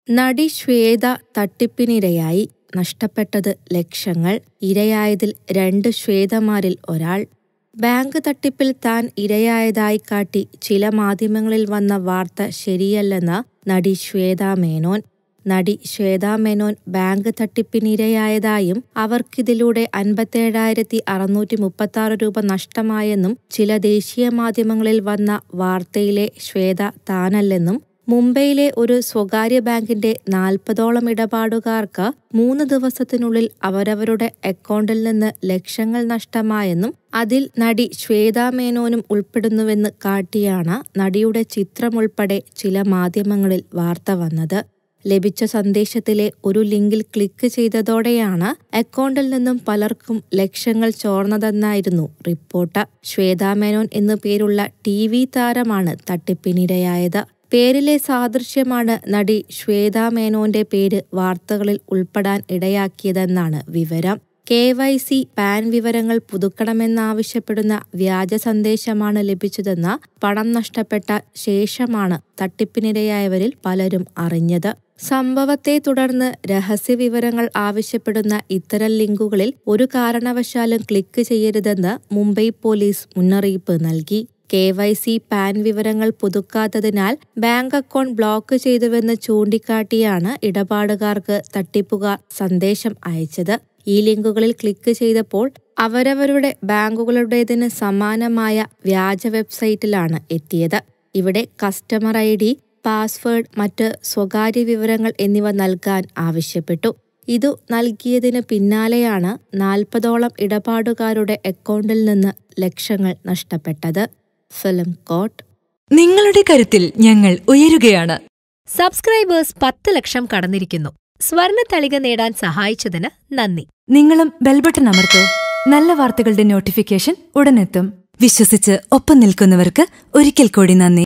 നടി ശ്വേത തട്ടിപ്പിനിരയായി നഷ്ടപ്പെട്ടത് ലക്ഷങ്ങൾ ഇരയായതിൽ രണ്ട് ശ്വേതമാരിൽ ഒരാൾ ബാങ്ക് തട്ടിപ്പിൽ താൻ ഇരയായതായി കാട്ടി ചില മാധ്യമങ്ങളിൽ വന്ന വാർത്ത ശരിയല്ലെന്ന് നടി ശ്വേത മേനോൻ നടി ശ്വേത മേനോൻ ബാങ്ക് തട്ടിപ്പിനിരയായതായും അവർക്കിതിലൂടെ അൻപത്തേഴായിരത്തി അറുന്നൂറ്റി മുപ്പത്തി രൂപ നഷ്ടമായെന്നും ചില ദേശീയ മാധ്യമങ്ങളിൽ വന്ന വാർത്തയിലെ ശ്വേത താനല്ലെന്നും മുംബൈയിലെ ഒരു സ്വകാര്യ ബാങ്കിന്റെ നാൽപ്പതോളം ഇടപാടുകാർക്ക് മൂന്ന് ദിവസത്തിനുള്ളിൽ അവരവരുടെ അക്കൗണ്ടിൽ നിന്ന് ലക്ഷങ്ങൾ നഷ്ടമായെന്നും അതിൽ നടി ശ്വേതാ മേനോനും ഉൾപ്പെടുന്നുവെന്ന് കാട്ടിയാണ് നടിയുടെ ചിത്രമുൾപ്പെടെ ചില മാധ്യമങ്ങളിൽ വാർത്ത വന്നത് ലഭിച്ച സന്ദേശത്തിലെ ഒരു ലിങ്കിൽ ക്ലിക്ക് ചെയ്തതോടെയാണ് അക്കൗണ്ടിൽ നിന്നും പലർക്കും ലക്ഷങ്ങൾ ചോർന്നതെന്നായിരുന്നു റിപ്പോർട്ട് ശ്വേതാ മേനോൻ എന്നു പേരുള്ള ടി വി താരമാണ് തട്ടിപ്പിനിരയായത് പേരിലെ സാദൃശ്യമാണ് നടി ശ്വേതാ മേനോന്റെ പേര് വാർത്തകളിൽ ഉൾപ്പെടാൻ ഇടയാക്കിയതെന്നാണ് വിവരം കെ വൈ സി പാൻ വിവരങ്ങൾ പുതുക്കണമെന്നാവശ്യപ്പെടുന്ന വ്യാജ സന്ദേശമാണ് ലഭിച്ചതെന്ന് പണം നഷ്ടപ്പെട്ട ശേഷമാണ് തട്ടിപ്പിനിരയായവരിൽ പലരും അറിഞ്ഞത് സംഭവത്തെ തുടർന്ന് രഹസ്യവിവരങ്ങൾ ആവശ്യപ്പെടുന്ന ഇത്തരം ലിങ്കുകളിൽ ഒരു കാരണവശാലും ക്ലിക്ക് ചെയ്യരുതെന്ന് മുംബൈ പോലീസ് മുന്നറിയിപ്പ് നൽകി കെ വൈ സി പാൻ വിവരങ്ങൾ പുതുക്കാത്തതിനാൽ ബാങ്ക് അക്കൗണ്ട് ബ്ലോക്ക് ചെയ്തുവെന്ന് ചൂണ്ടിക്കാട്ടിയാണ് ഇടപാടുകാർക്ക് തട്ടിപ്പുകാർ സന്ദേശം അയച്ചത് ഈ ലിങ്കുകളിൽ ക്ലിക്ക് ചെയ്തപ്പോൾ അവരവരുടെ ബാങ്കുകളുടേതിന് സമാനമായ വ്യാജ വെബ്സൈറ്റിലാണ് എത്തിയത് ഇവിടെ കസ്റ്റമർ ഐ ഡി പാസ്വേഡ് മറ്റ് സ്വകാര്യ വിവരങ്ങൾ എന്നിവ നൽകാൻ ആവശ്യപ്പെട്ടു ഇതു നൽകിയതിന് പിന്നാലെയാണ് നാൽപ്പതോളം ഇടപാടുകാരുടെ അക്കൗണ്ടിൽ നിന്ന് ലക്ഷങ്ങൾ നഷ്ടപ്പെട്ടത് ഫിലിം കോട്ട് നിങ്ങളുടെ കരുത്തിൽ ഞങ്ങൾ ഉയരുകയാണ് സബ്സ്ക്രൈബേഴ്സ് പത്ത് ലക്ഷം കടന്നിരിക്കുന്നു സ്വർണ തളിക നേടാൻ സഹായിച്ചതിന് നന്ദി നിങ്ങളും ബെൽബട്ടൺ അമർത്തോ നല്ല വാർത്തകളുടെ നോട്ടിഫിക്കേഷൻ ഉടനെത്തും വിശ്വസിച്ച് ഒപ്പം നിൽക്കുന്നവർക്ക് ഒരിക്കൽ കൂടി നന്ദി